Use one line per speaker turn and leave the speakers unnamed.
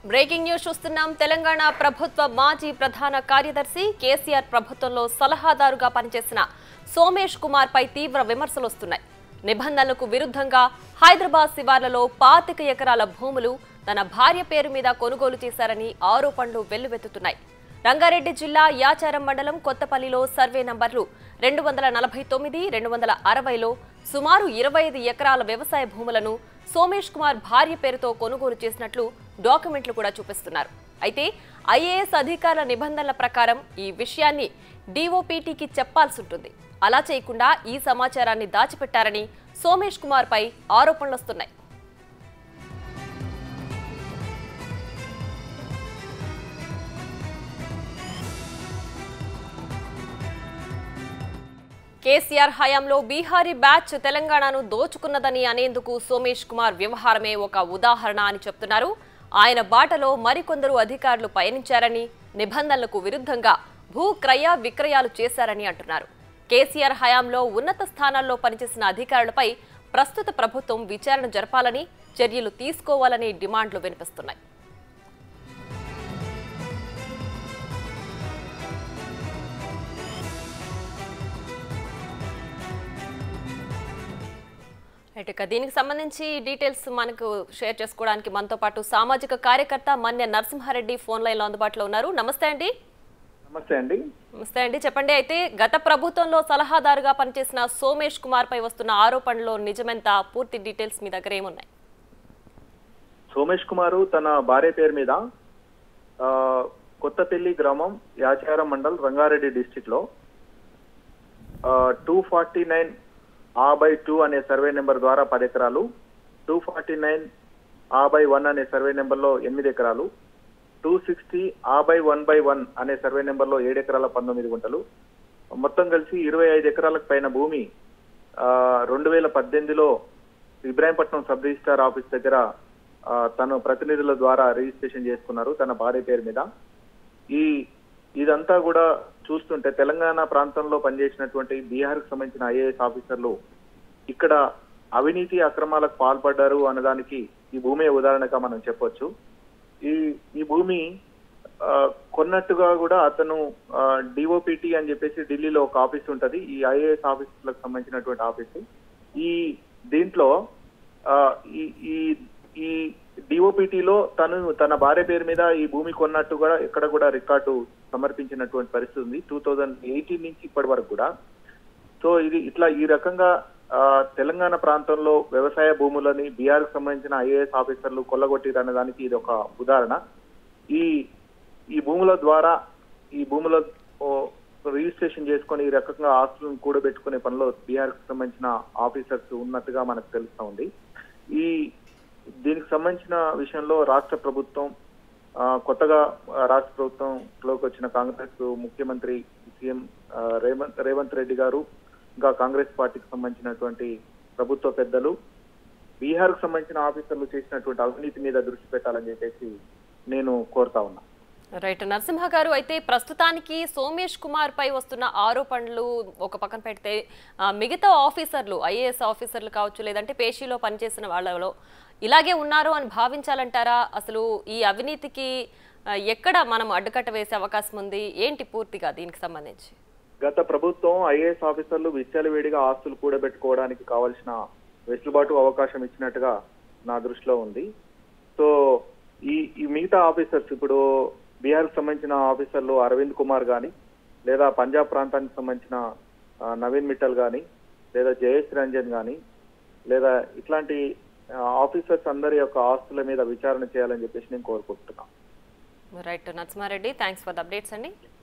breaking news చూస్తున్నాం తెలంగాణ ప్రభుత్వ మాజీ ప్రధాన కార్యదర్శి కేసీఆర్ ప్రభుత్వంలో సలహాదారుగా పనిచేసిన సోమేష్ కుమార్ పై తీవ్ర విమర్శలు వస్తున్నాయి నిబంధనలకు విరుద్ధంగా హైదరాబాద్ శివార్లలో పాతిక ఎకరాల భూములు తన భార్య పేరు మీద కొనుగోలు చేశారని ఆరోపణలు వెల్లువెత్తుతున్నాయి రంగారెడ్డి జిల్లా యాచారం మండలం కొత్తపల్లిలో సర్వే నంబర్లు రెండు వందల నలభై తొమ్మిది రెండు వందల అరవైలో సుమారు ఇరవై ఐదు ఎకరాల వ్యవసాయ భూములను సోమేష్ కుమార్ భార్య పేరుతో కొనుగోలు చేసినట్లు డాక్యుమెంట్లు కూడా చూపిస్తున్నారు అయితే ఐఏఎస్ అధికారుల నిబంధనల ప్రకారం ఈ విషయాన్ని డీఓపీటీకి చెప్పాల్సి ఉంటుంది అలా చేయకుండా ఈ సమాచారాన్ని దాచిపెట్టారని సోమేష్ కుమార్ పై ఆరోపణలు వస్తున్నాయి కేసీఆర్ హయాంలో బీహారీ బ్యాచ్ తెలంగాణను దోచుకున్నదని అనేందుకు సోమేష్ కుమార్ వ్యవహారమే ఒక ఉదాహరణ అని చెప్తున్నారు ఆయన బాటలో మరికొందరు అధికారులు పయనించారని నిబంధనలకు విరుద్ధంగా భూ క్రయ విక్రయాలు చేశారని అంటున్నారు కేసీఆర్ హయాంలో ఉన్నత స్థానాల్లో పనిచేసిన అధికారులపై ప్రస్తుత ప్రభుత్వం విచారణ జరపాలని చర్యలు తీసుకోవాలని డిమాండ్లు వినిపిస్తున్నాయి రైట్ ఇక దీనికి సంబంధించి డీటెయిల్స్ మనకు షేర్ చేసుకోవడానికి మనతో పాటు సామాజిక కార్యకర్త మన్య నరసింహారెడ్డి ఫోన్ లైన్లో అందుబాటులో ఉన్నారు నమస్తే అండి
నమస్తే అండి
నమస్తే అండి చెప్పండి అయితే గత ప్రభుత్వంలో సలహాదారుగా పనిచేసిన సోమేష్ కుమార్ పై వస్తున్న ఆరోపణలో నిజమెంత పూర్తి డీటెయిల్స్ మీ దగ్గర ఏమున్నాయి
సోమేష్ కుమారు తన భార్య పేరు మీద ఆ, కొత్తపల్లి గ్రామం యాచారం మండల్ రంగారెడ్డి డిస్టిక్ లో టూ ఫార్టీ నైన్ ఆ బై టూ అనే సర్వే నెంబర్ ద్వారా పది ఎకరాలు టూ ఫార్టీ నైన్ ఆ బై వన్ అనే సర్వే నెంబర్లో ఎనిమిది ఎకరాలు టూ సిక్స్టీ ఆ బై వన్ బై వన్ అనే సర్వే నెంబర్లో ఏడు ఎకరాల పంతొమ్మిది గుంటలు మొత్తం కలిసి ఇరవై ఐదు ఎకరాలకు పైన భూమి ఆ, రెండు వేల పద్దెనిమిదిలో ఇబ్రాహీంపట్నం సబ్ రిజిస్టార్ ఆఫీస్ దగ్గర ఆ, తను ప్రతినిధుల ద్వారా రిజిస్ట్రేషన్ చేసుకున్నారు తన భార్య పేరు మీద ఈ ఇదంతా కూడా చూస్తుంటే తెలంగాణ ప్రాంతంలో పనిచేసినటువంటి బీహార్కి సంబంధించిన ఐఏఎస్ ఆఫీసర్లు ఇక్కడ అవినీతి అక్రమాలకు పాల్పడ్డారు అన్నదానికి ఈ భూమి ఉదాహరణగా మనం చెప్పొచ్చు ఈ ఈ భూమి ఆ, కొన్నట్టుగా కూడా అతను డిఓపిటి అని చెప్పేసి ఢిల్లీలో ఒక ఆఫీస్ ఉంటది ఈ ఐఏఎస్ ఆఫీసులకు సంబంధించినటువంటి ఆఫీసు ఈ దీంట్లో ఆ, ఈ ఈ ఈ డిఓపిటిలో తను తన భార్య పేరు మీద ఈ భూమి కొన్నట్టు కూడా ఇక్కడ కూడా రికార్డు సమర్పించినటువంటి పరిస్థితి ఉంది టూ థౌజండ్ ఎయిటీన్ నుంచి ఇప్పటి వరకు కూడా సో ఇది ఇట్లా ఈ రకంగా ఆ, తెలంగాణ ప్రాంతంలో వ్యవసాయ భూములని బీఆర్ కు సంబంధించిన ఐఏఎస్ ఆఫీసర్లు కొల్లగొట్టిరనే దానికి ఇది ఒక ఉదాహరణ ఈ ఈ భూముల ద్వారా ఈ భూముల ఓ, రిజిస్ట్రేషన్ చేసుకొని ఈ రకంగా ఆస్తులను కూడబెట్టుకునే పనిలో బీఆర్ కు సంబంధించిన ఆఫీసర్స్ ఉన్నట్టుగా మనకు తెలుస్తా ఉంది ఈ దీనికి సంబంధించిన విషయంలో రాష్ట్ర ప్రభుత్వం ఆ, కొత్తగా ఆ, రాష్ట్ర ప్రభుత్వంలోకి వచ్చిన కాంగ్రెస్ ముఖ్యమంత్రి సీఎం ఆ, రేవంత్ రేవంత్ రెడ్డి గారు ఇంకా కాంగ్రెస్ పార్టీకి సంబంధించినటువంటి ప్రభుత్వ పెద్దలు బీహార్ కు సంబంధించిన ఆఫీసర్లు చేసినటువంటి అవినీతి మీద దృష్టి పెట్టాలని చెప్పేసి నేను కోరుతా ఉన్నా
రైట్ నరసింహ గారు అయితే ప్రస్తుతానికి సోమేష్ కుమార్ పై వస్తున్న ఆరోపణలు ఒక పక్కన పెడితే ఆ, మిగతా ఆఫీసర్లు ఐఏఎస్ ఆఫీసర్లు కావచ్చు లేదంటే పేషీలో పనిచేసిన వాళ్ళలో ఇలాగే ఉన్నారు అని భావించాలంటారా అసలు ఈ అవినీతికి ఆ, ఎక్కడ మనం అడ్డుకట్ట వేసే అవకాశం ఉంది ఏంటి పూర్తిగా దీనికి సంబంధించి
గత ప్రభుత్వం ఐఏఎస్ ఆఫీసర్లు విచ్చలవిడిగా ఆస్తులు కూడబెట్టుకోవడానికి కావాల్సిన వెసులుబాటు అవకాశం ఇచ్చినట్టుగా నా దృష్టిలో ఉంది సో ఈ ఈ మిగతా ఆఫీసర్స్ ఇప్పుడు బీహార్కి సంబంధించిన ఆఫీసర్లు అరవింద్ కుమార్ గాని లేదా పంజాబ్ ప్రాంతానికి సంబంధించిన ఆ, నవీన్ మిట్టల్ గాని లేదా జయేష్ రంజన్ గాని లేదా ఇట్లాంటి ఆ, ఆఫీసర్స్ అందరి యొక్క ఆస్తుల మీద విచారణ చేయాలని చెప్పేసి నేను కోరుకుంటున్నాను
right Narasimha Reddy thanks for the updates అండి